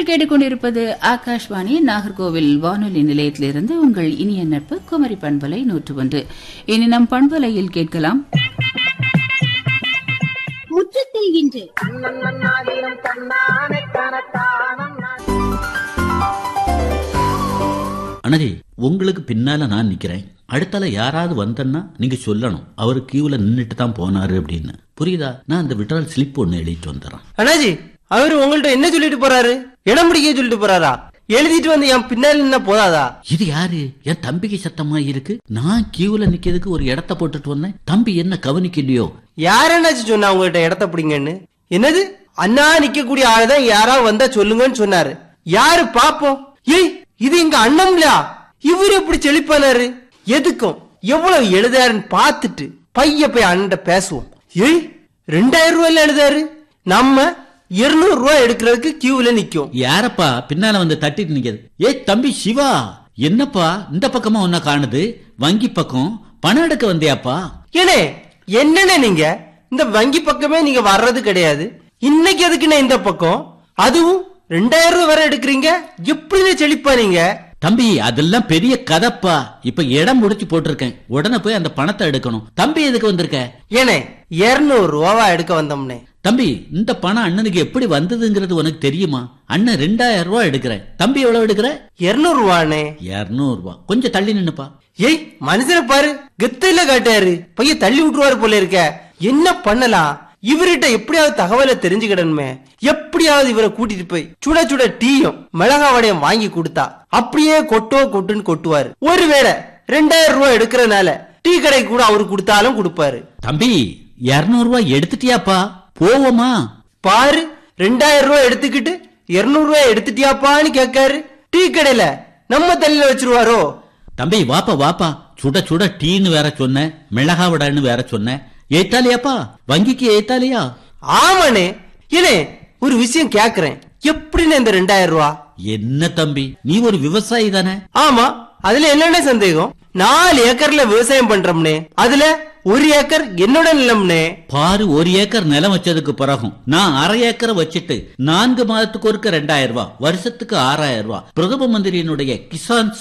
நீங்கள் கேட்டுக்கொண்டிருப்பது ஆகாஷ்வாணி நாகர்கோவில் வானொலி நிலையத்திலிருந்து உங்கள் இனிய நட்பு குமரி பண்பலை நூற்று ஒன்று இனி நம் பண்பலையில் கேட்கலாம் முற்றத்தில் இன்று அனதி உங்களுக்கு பின்னால நான் நிக்கிறேன் அடுத்தால யாராவது வந்தன்னா நீங்க சொல்லணும் அவர் கியூல நின்னுட்டு தான் போனாரு அப்படின்னு புரியுதா நான் அந்த விட்ரால் ஸ்லிப் ஒன்னு எழுதிட்டு வந்துடுறேன் அண்ணாஜி அவரு உங்கள்ட்ட என்ன சொல்லிட்டு போறாரு இடம் பிடிக்க சொல்லிட்டு போறாரா எழுதிட்டு வந்து என் பின்னாடி நின்னா போதாதா இது யாரு என் தம்பிக்கு சத்தமா இருக்கு நான் கியூல நிக்கிறதுக்கு ஒரு இடத்த போட்டுட்டு வந்தேன் தம்பி என்ன கவனிக்கலையோ யார் என்னாச்சு சொன்னா உங்கள்ட்ட இடத்த பிடிங்கன்னு என்னது அண்ணா நிக்கக்கூடிய ஆளுதான் யாராவது வந்தா சொல்லுங்கன்னு சொன்னாரு யாரு பாப்போம் ஏய் இது எங்க அண்ணம்லா இவரு எப்படி செழிப்பானாரு எதுக்கும் எவ்வளவு எழுதாருன்னு பார்த்துட்டு பைய போய் அண்ணன் பேசுவோம் ஏய் ரெண்டாயிரம் ரூபாய்ல எழுதாரு நம்ம இருநூறு ரூபாய் எடுக்கிறதுக்கு கியூல நிக்கும் யாரப்பா பின்னால வந்து தட்டிட்டு நிக்கிறது ஏ தம்பி சிவா என்னப்பா இந்த பக்கமா உன்ன காணுது வங்கி பக்கம் பணம் எடுக்க வந்தியாப்பா ஏனே என்னண்ணே நீங்க இந்த வங்கி பக்கமே நீங்க வர்றது கிடையாது இன்னைக்கு எதுக்குண்ணே இந்த பக்கம் அதுவும் ரெண்டாயிரம் ரூபாய் வரை எடுக்கிறீங்க எப்படிண்ணே செழிப்பா நீங்க தம்பி அதெல்லாம் பெரிய கதப்பா இப்ப இடம் முடிச்சு போட்டிருக்கேன் உடனே போய் அந்த பணத்தை எடுக்கணும் தம்பி எதுக்கு வந்திருக்க ஏனே இருநூறு ரூபாவா எடுக்க வந்தோம்னே தம்பி இந்த பணம் அண்ணனுக்கு எப்படி வந்ததுங்கிறது உனக்கு தெரியுமா அண்ணன் ரெண்டாயிரம் ரூபாய் எடுக்கிறேன் தம்பி எவ்வளவு எடுக்கிற இருநூறு ரூபாண்ணே இருநூறு ரூபாய் கொஞ்சம் தள்ளி நின்னுப்பா ஏய் மனுஷனை பாரு கெத்தில காட்டாரு பைய தள்ளி விட்டுருவாரு போல இருக்க என்ன பண்ணலாம் இவர்கிட்ட எப்படியாவது தகவலை தெரிஞ்சுக்கிடணுமே எப்படியாவது இவரை கூட்டிட்டு போய் சுட சுட டீயும் மிளகா வடையும் வாங்கி கொடுத்தா அப்படியே கொட்டோ கொட்டுன்னு கொட்டுவாரு ஒருவேளை ரெண்டாயிரம் ரூபாய் எடுக்கிறனால டீ கடைக்கு கூட அவரு கொடுத்தாலும் கொடுப்பாரு தம்பி இருநூறு ரூபாய் எடுத்துட்டியாப்பா போவோமா பாரு ரெண்டாயிரம் ரூபாய் எடுத்துக்கிட்டு இருநூறு ரூபாய் எடுத்துட்டியாப்பான்னு கேட்காரு டீ கடையில நம்ம தலையில வச்சிருவாரோ தம்பி வாப்பா வாப்பா சுட சுட டீன்னு வேற சொன்ன மிளகா வடைன்னு வேற சொன்ன ஏத்தாலியாப்பா வங்கிக்கு ஏத்தாலியா ஆமாண்ணே ஏனே ஒரு விஷயம் கேக்குறேன் எப்படின்னு இந்த ரெண்டாயிரம் ரூபா என்ன தம்பி நீ ஒரு விவசாயி தானே ஆமா அதுல என்னென்ன சந்தேகம் நாலு ஏக்கர்ல விவசாயம் பண்றோம்னே அதுல ஒரு ஏக்கர் என்னோட நிலம்னே பாரு ஒரு ஏக்கர் நிலம் வச்சதுக்கு பிறகும் நான் அரை ஏக்கரை வச்சுட்டு நான்கு மாதத்துக்கு ஒருக்க ரெண்டாயிரம் ரூபாய் வருஷத்துக்கு ஆறாயிரம் ரூபாய் பிரதம மந்திரியினுடைய கிசான்